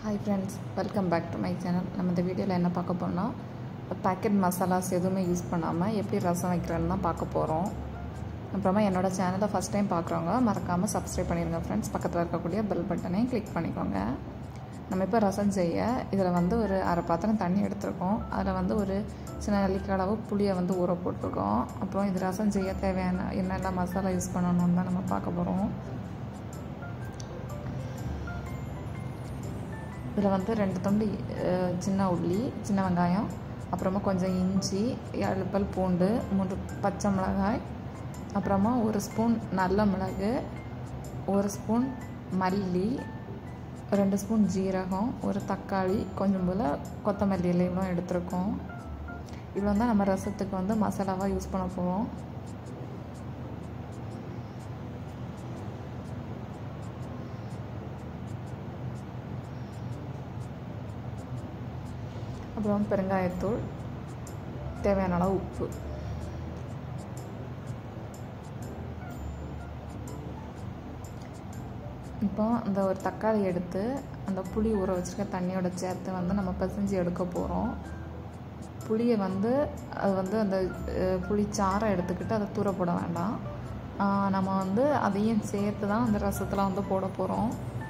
hi friends welcome back to my channel நம்ம இந்த வீடியோவில் என்ன பார்க்க போறோம்னா பேக்கெட் மசாலாஸ் எதுவுமே யூஸ் பண்ணாமல் எப்படி ரசம் வைக்கிறேன்னு தான் பார்க்க போகிறோம் அப்புறமா என்னோட சேனலை ஃபஸ்ட் டைம் பார்க்குறவங்க மறக்காமல் சப்ஸ்கிரைப் பண்ணிடுங்க ஃப்ரெண்ட்ஸ் பக்கத்தில் இருக்கக்கூடிய பெல் பட்டனையும் கிளிக் பண்ணிக்கோங்க நம்ம இப்போ ரசம் செய்ய இதில் வந்து ஒரு அரை பாத்திரம் தண்ணி எடுத்திருக்கோம் அதில் வந்து ஒரு சின்ன நெல்லிக்காய் அளவு புளியை வந்து ஊற போட்டிருக்கோம் அப்புறம் இது ரசம் செய்ய தேவையான என்னெல்லாம் மசாலா யூஸ் பண்ணணும்னு தான் நம்ம பார்க்க போகிறோம் இதில் வந்து ரெண்டு துண்டு அஹ், சின்ன உள்ளி சின்ன வெங்காயம் அப்புறமா கொஞ்சம் இஞ்சி ஏழு பல் பூண்டு மூன்று பச்சை மிளகாய் அப்புறமா ஒரு ஸ்பூன் நல்ல மிளகு ஒரு ஸ்பூன் மல்லி ரெண்டு ஸ்பூன் ஜீரகம் ஒரு தக்காளி கொஞ்சம் போல் கொத்தமல்லி இலைகளும் எடுத்திருக்கோம் இவ்வளோ தான் நம்ம ரசத்துக்கு வந்து மசாலாவாக யூஸ் பண்ண போகிறோம் அப்புறம் பெருங்காயத்தூள் தேவையான அளவு உப்பு இப்போ அந்த ஒரு தக்காளி எடுத்து அந்த புளி ஊற வச்சுருக்க தண்ணியோட சேர்த்து வந்து நம்ம பிசைஞ்சு எடுக்க போகிறோம் புளியை வந்து அது வந்து அந்த அஹ், புளிச்சாறை எடுத்துக்கிட்டு அதை தூர போட வேண்டாம் ஆஹ், நம்ம வந்து அதையும் சேர்த்து தான் அந்த ரசத்தில் வந்து போட போகிறோம்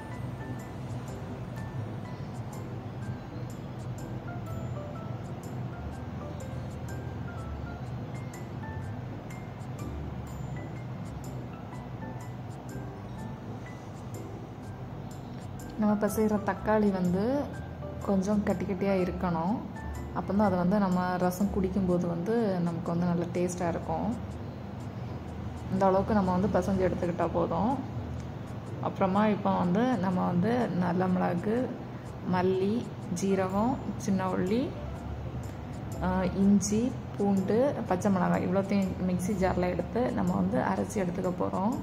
நம்ம பிசைகிற தக்காளி வந்து கொஞ்சம் கட்டி கட்டியாக இருக்கணும் அப்போ தான் அது வந்து நம்ம ரசம் குடிக்கும்போது வந்து நமக்கு வந்து நல்ல டேஸ்ட்டாக இருக்கும் இந்த அளவுக்கு நம்ம வந்து பிசைஞ்சு எடுத்துக்கிட்டால் போதும் அப்புறமா இப்போ வந்து நம்ம வந்து நல்ல மிளகு மல்லி ஜீரகம் சின்ன உள்ளி ஆஹ், இஞ்சி பூண்டு பச்சை மிளகாய் இவ்வளோத்தையும் மிக்ஸி ஜாரில் எடுத்து நம்ம வந்து அரைச்சி எடுத்துக்க போகிறோம்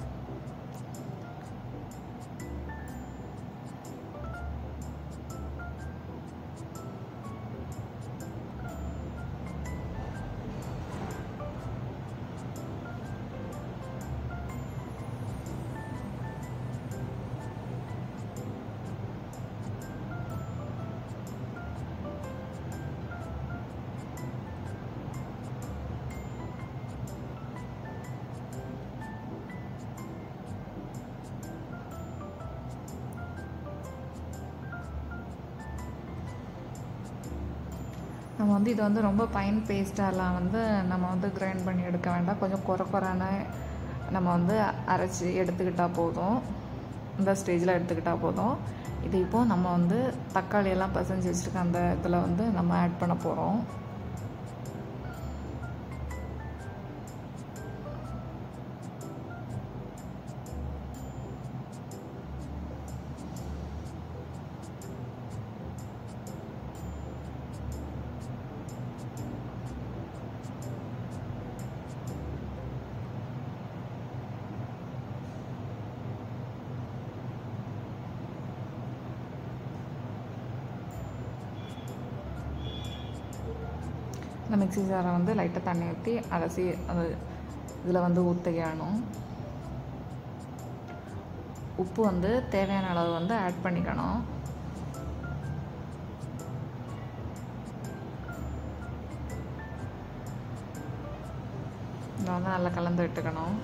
நம்ம வந்து இது வந்து ரொம்ப பயன் பேஸ்டாலாம் வந்து நம்ம வந்து கிரைண்ட் பண்ணி எடுக்க வேண்டாம் கொஞ்சம் குறை குறைன்னு நம்ம வந்து அரைச்சி எடுத்துக்கிட்டால் போதும் இந்த ஸ்டேஜில் எடுத்துக்கிட்டால் போதும் இது இப்போது நம்ம வந்து தக்காளி எல்லாம் பசஞ்சு வச்சுருக்க அந்த இதில் வந்து நம்ம ஆட் பண்ண போகிறோம் இந்த மிக்ஸி ஜாரை வந்து லைட்டாக தண்ணி ஊற்றி அலசி அது இதில் வந்து ஊற்றிக்கணும் உப்பு வந்து தேவையான அளவு வந்து ஆட் பண்ணிக்கணும் இதை வந்து நல்லா கலந்து விட்டுக்கணும்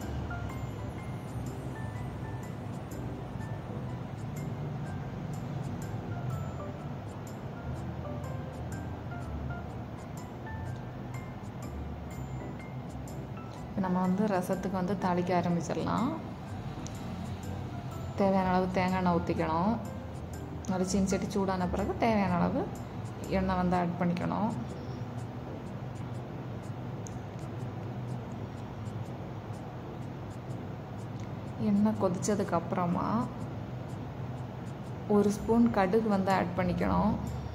இப்போ நம்ம வந்து ரசத்துக்கு வந்து தாளிக்க ஆரம்பிச்சிடலாம் தேவையான அளவு தேங்காய் எண்ணெய் ஊற்றிக்கணும் ஒரு சீன் சட்டி சூடான பிறகு தேவையான அளவு எண்ணெய் வந்து ஆட் பண்ணிக்கணும் எண்ணெய் கொதிச்சதுக்கு அப்புறமா ஒரு ஸ்பூன் கடுகு வந்து ஆட் பண்ணிக்கணும்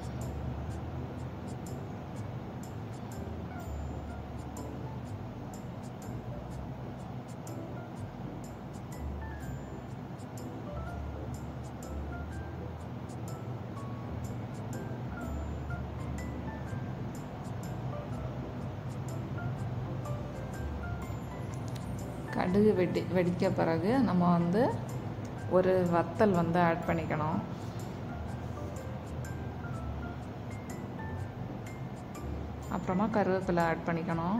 கடுகு வெடி வெடிக்க பிறகு நம்ம வந்து ஒரு வத்தல் வந்து ஆட் பண்ணிக்கணும் அப்புறமா கருவேப்பிலை ஆட் பண்ணிக்கணும்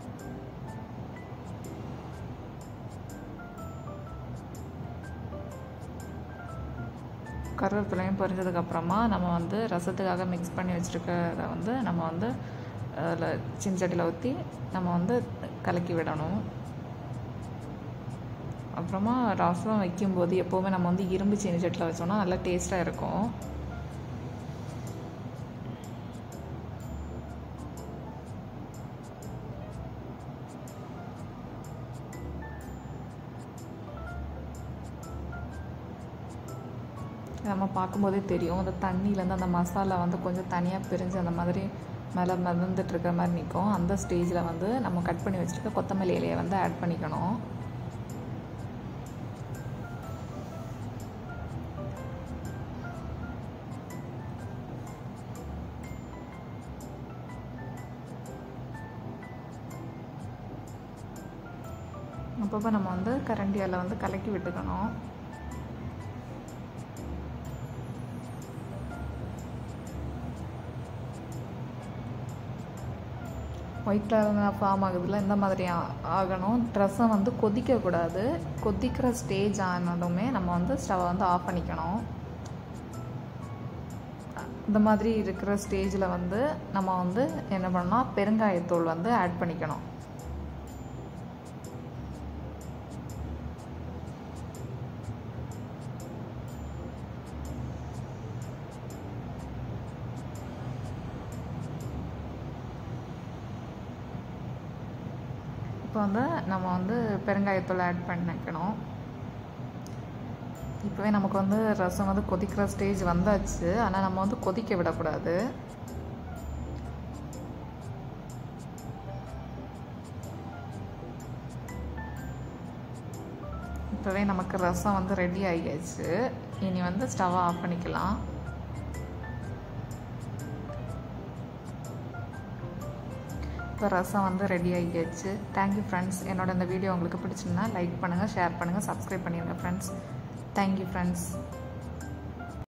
கருவேப்பிலையும் பொரிஞ்சதுக்கப்புறமா நம்ம வந்து ரசத்துக்காக மிக்ஸ் பண்ணி வச்சுருக்கிறத வந்து நம்ம வந்து அதில் சின்சட்டியில் ஊற்றி நம்ம வந்து கலக்கி விடணும் அப்புறமா ரசம் வைக்கும்போது எப்போவுமே நம்ம வந்து இரும்பு சீனி சட்டியில் வச்சோம்னா நல்லா டேஸ்ட்டாக இருக்கும் நம்ம பார்க்கும்போதே தெரியும் அந்த தண்ணியிலேருந்து அந்த மசாலா வந்து கொஞ்சம் தனியாக பிரிஞ்சு அந்த மாதிரி மேலே மிதந்துட்டு இருக்கிற மாதிரி நிற்கும் அந்த ஸ்டேஜில் வந்து நம்ம கட் பண்ணி வச்சுருக்க கொத்தமல்லி இலையை வந்து ஆட் பண்ணிக்கணும் அப்பப்போ நம்ம வந்து கரண்டியால் வந்து கலக்கி விட்டுக்கணும் ஒயிட் கலர் ஃபார்ம் ஆகுதுல இந்த மாதிரி ஆகணும் ரசம் வந்து கொதிக்கக்கூடாது கொதிக்கிற ஸ்டேஜ் ஆனதுமே நம்ம வந்து ஸ்டவ்வை வந்து ஆஃப் பண்ணிக்கணும் இந்த மாதிரி இருக்கிற ஸ்டேஜில் வந்து நம்ம வந்து என்ன பண்ணணும் பெருங்காயத்தூள் வந்து ஆட் பண்ணிக்கணும் இப்போ வந்து நம்ம வந்து பெருங்காயத்தூள் ஆட் பண்ணிக்கணும் இப்போவே நமக்கு வந்து ரசம் வந்து கொதிக்கிற ஸ்டேஜ் வந்தாச்சு ஆனால் நம்ம வந்து கொதிக்க விடக்கூடாது இப்போவே நமக்கு ரசம் வந்து ரெடி ஆகியாச்சு இனி வந்து ஸ்டவ்வை ஆஃப் பண்ணிக்கலாம் இப்போ ரசம் வந்து ரெடி ஆகியாச்சு தேங்க்யூ ஃப்ரெண்ட்ஸ் என்னோட இந்த வீடியோ உங்களுக்கு பிடிச்சிருந்தா லைக் பண்ணுங்கள் ஷேர் பண்ணுங்கள் சப்ஸ்கிரைப் பண்ணிடுங்க ஃப்ரெண்ட்ஸ் தேங்க்யூ ஃப்ரெண்ட்ஸ்